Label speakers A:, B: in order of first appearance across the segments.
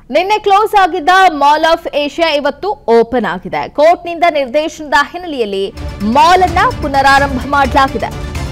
A: ನಿನ್ನೆ ಕ್ಲೋಸ್ ಆಗಿದ್ದ mall of Asia ಇವತ್ತು ಓಪನ್ ಆಗಿದೆ ಕೋರ್ಟ್ನಿಂದ ನಿರ್ದೇಶನದ ಹಿನ್ನೆಲೆಯಲ್ಲಿ ಮಾಲ್ ಅನ್ನ ಪುನರಾರಂಭ ಮಾಡಲಾಗಿದೆ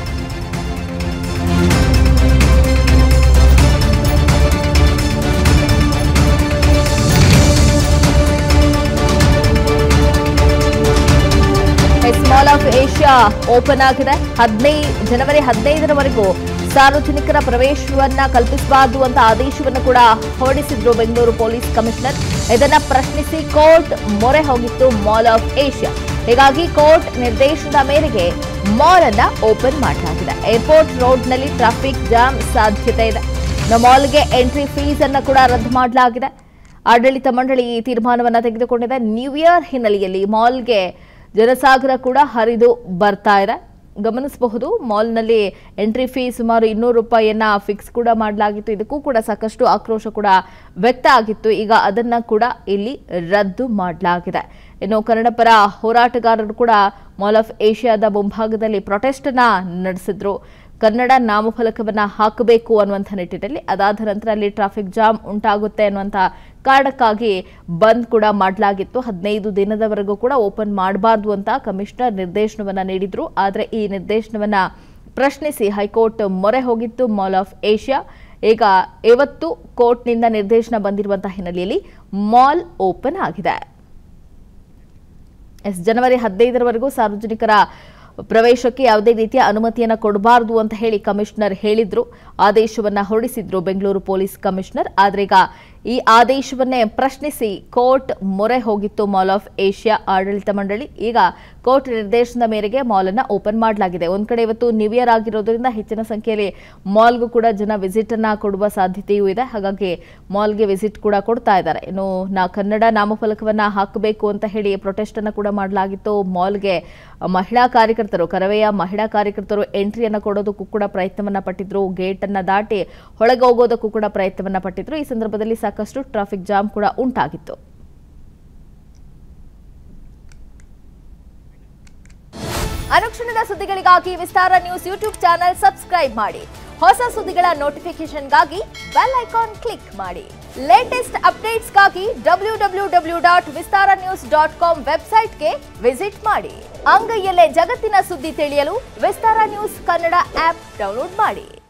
A: yes mall of Asia open ಆಗಿದೆ ಹದಿನೈದು ಜನವರಿ ಹದಿನೈದರವರೆಗೂ ಸಾರ್ವಜನಿಕರ ಪ್ರವೇಶವನ್ನ ಕಲ್ಪಿಸಬಾರದು ಅಂತ ಆದೇಶವನ್ನು ಕೂಡ ಹೊರಡಿಸಿದ್ರು ಬೆಂಗಳೂರು ಪೊಲೀಸ್ ಕಮಿಷನರ್ ಇದನ್ನ ಪ್ರಶ್ನಿಸಿ ಕೋರ್ಟ್ ಮೊರೆ ಹೋಗಿತ್ತು ಮಾಲ್ ಆಫ್ ಏಷ್ಯಾ ಹೀಗಾಗಿ ಕೋರ್ಟ್ ನಿರ್ದೇಶನದ ಮೇರೆಗೆ ಮಾಲ್ ಅನ್ನ ಓಪನ್ ಮಾಡಲಾಗಿದೆ ಏರ್ಪೋರ್ಟ್ ರೋಡ್ನಲ್ಲಿ ಟ್ರಾಫಿಕ್ ಜಾಮ್ ಸಾಧ್ಯತೆ ಇದೆ ಇನ್ನು ಮಾಲ್ಗೆ ಎಂಟ್ರಿ ಫೀಸ್ ಅನ್ನ ಕೂಡ ರದ್ದು ಮಾಡಲಾಗಿದೆ ಆಡಳಿತ ಮಂಡಳಿ ಈ ತೀರ್ಮಾನವನ್ನ ತೆಗೆದುಕೊಂಡಿದೆ ನ್ಯೂ ಇಯರ್ ಹಿನ್ನೆಲೆಯಲ್ಲಿ ಮಾಲ್ಗೆ ಜನಸಾಗರ ಕೂಡ ಹರಿದು ಬರ್ತಾ ಇದೆ ಗಮನಿಸಬಹುದು ಮಾಲ್ನಲ್ಲಿ ಎಂಟ್ರಿ ಫೀ ಸುಮಾರು ಇನ್ನೂರು ರೂಪಾಯಿಯನ್ನ ಫಿಕ್ಸ್ ಕೂಡ ಮಾಡಲಾಗಿತ್ತು ಇದಕ್ಕೂ ಕೂಡ ಸಾಕಷ್ಟು ಆಕ್ರೋಶ ಕೂಡ ವ್ಯಕ್ತ ಆಗಿತ್ತು ಈಗ ಅದನ್ನ ಕೂಡ ಇಲ್ಲಿ ರದ್ದು ಮಾಡಲಾಗಿದೆ ಇನ್ನು ಕನ್ನಡ ಪರ ಹೋರಾಟಗಾರರು ಕೂಡ ಮಾಲ್ ಆಫ್ ಏಷ್ಯಾದ ಮುಂಭಾಗದಲ್ಲಿ ಪ್ರೊಟೆಸ್ಟ್ ಅನ್ನ ನಡೆಸಿದ್ರು ಕನ್ನಡ ನಾಮಫಲಕವನ್ನ ಹಾಕಬೇಕು ಅನ್ನುವಂಥ ನಿಟ್ಟಿನಲ್ಲಿ ಅದಾದ ನಂತರ ಅಲ್ಲಿ ಟ್ರಾಫಿಕ್ ಜಾಮ್ ಉಂಟಾಗುತ್ತೆ ಅನ್ನುವಂಥ ಕಾರಣಕ್ಕಾಗಿ ಬಂದ್ ಕೂಡ ಮಾಡಲಾಗಿತ್ತು ಹದಿನೈದು ದಿನದವರೆಗೂ ಕೂಡ ಓಪನ್ ಮಾಡಬಾರ್ದು ಅಂತ ಕಮಿಷನರ್ ನಿರ್ದೇಶನವನ್ನ ನೀಡಿದ್ರು ಆದರೆ ಈ ನಿರ್ದೇಶನವನ್ನ ಪ್ರಶ್ನಿಸಿ ಹೈಕೋರ್ಟ್ ಮೊರೆ ಹೋಗಿತ್ತು ಮಾಲ್ ಆಫ್ ಏಷ್ಯಾ ಈಗ ಇವತ್ತು ಕೋರ್ಟ್ನಿಂದ ನಿರ್ದೇಶನ ಬಂದಿರುವಂತಹ ಹಿನ್ನೆಲೆಯಲ್ಲಿ ಮಾಲ್ ಓಪನ್ ಆಗಿದೆ ಎಸ್ ಜನವರಿ ಹದಿನೈದರವರೆಗೂ ಸಾರ್ವಜನಿಕರ ಪ್ರವೇಶಕ್ಕೆ ಯಾವುದೇ ರೀತಿಯ ಅನುಮತಿಯನ್ನು ಕೊಡಬಾರದು ಅಂತ ಹೇಳಿ ಕಮಿಷನರ್ ಹೇಳಿದ್ರು ಆದೇಶವನ್ನ ಹೊರಡಿಸಿದ್ರು ಬೆಂಗಳೂರು ಪೊಲೀಸ್ ಕಮಿಷನರ್ ಆದ್ರೆ ಈಗ ಈ ಆದೇಶವನ್ನೇ ಪ್ರಶ್ನಿಸಿ ಕೋರ್ಟ್ ಮೊರೆ ಹೋಗಿತ್ತು ಮಾಲ್ ಆಫ್ ಏಷ್ಯಾ ಆಡಳಿತ ಮಂಡಳಿ ಈಗ ಕೋರ್ಟ್ ನಿರ್ದೇಶನದ ಮೇರೆಗೆ ಮಾಲ್ ಅನ್ನ ಓಪನ್ ಮಾಡಲಾಗಿದೆ ಒಂದ್ ಕಡೆ ಇವತ್ತು ನ್ಯೂ ಇಯರ್ ಆಗಿರೋದ್ರಿಂದ ಹೆಚ್ಚಿನ ಸಂಖ್ಯೆಯಲ್ಲಿ ಮಾಲ್ಗೂ ಕೂಡ ಜನ ವಿಸಿಟ್ ಅನ್ನ ಕೊಡುವ ಸಾಧ್ಯತೆಯೂ ಇದೆ ಹಾಗಾಗಿ ಮಾಲ್ಗೆ ವಿಸಿಟ್ ಕೂಡ ಕೊಡ್ತಾ ಇದ್ದಾರೆ ಇನ್ನು ನಾ ಕನ್ನಡ ನಾಮಫಲಕವನ್ನ ಹಾಕಬೇಕು ಅಂತ ಹೇಳಿ ಪ್ರೊಟೆಸ್ಟ್ ಅನ್ನ ಕೂಡ ಮಾಡಲಾಗಿತ್ತು ಮಾಲ್ಗೆ ಮಹಿಳಾ ಕಾರ್ಯಕರ್ತರು ಕರವೆಯ ಮಹಿಳಾ ಕಾರ್ಯಕರ್ತರು ಎಂಟ್ರಿಯನ್ನ ಕೊಡೋದಕ್ಕೂ ಕೂಡ ಪ್ರಯತ್ನವನ್ನ ಪಟ್ಟಿದ್ರು ಗೇಟ್ ಅನ್ನ ದಾಟಿ ಒಳಗೆ ಹೋಗೋದಕ್ಕೂ ಕೂಡ ಪ್ರಯತ್ನವನ್ನ ಪಟ್ಟಿದ್ರು ಈ ಸಂದರ್ಭದಲ್ಲಿ ಸಾಕಷ್ಟು ಟ್ರಾಫಿಕ್ ಜಾಮ್ ಕೂಡ ಉಂಟಾಗಿತ್ತು ಅನುಕ್ಷಣದ ಸುದ್ದಿಗಳಿಗಾಗಿ Vistara news YouTube channel subscribe ಮಾಡಿ ಹೊಸ ಸುದ್ದಿಗಳ ನೋಟಿಫಿಕೇಶನ್ಗಾಗಿ ಬೆಲ್ ಐಕಾನ್ ಕ್ಲಿಕ್ ಮಾಡಿ ಲೇಟೆಸ್ಟ್ ಅಪ್ಡೇಟ್ಸ್ಗಾಗಿ W W W dot Vistara news dot com ವೆಬ್ಸೈಟ್ಗೆ ವಿಸಿಟ್ ಮಾಡಿ ಅಂಗೈಯಲ್ಲೇ ಜಗತ್ತಿನ ಸುದ್ದಿ ತಿಳಿಯಲು Vistara news Kannada app download ಮಾಡಿ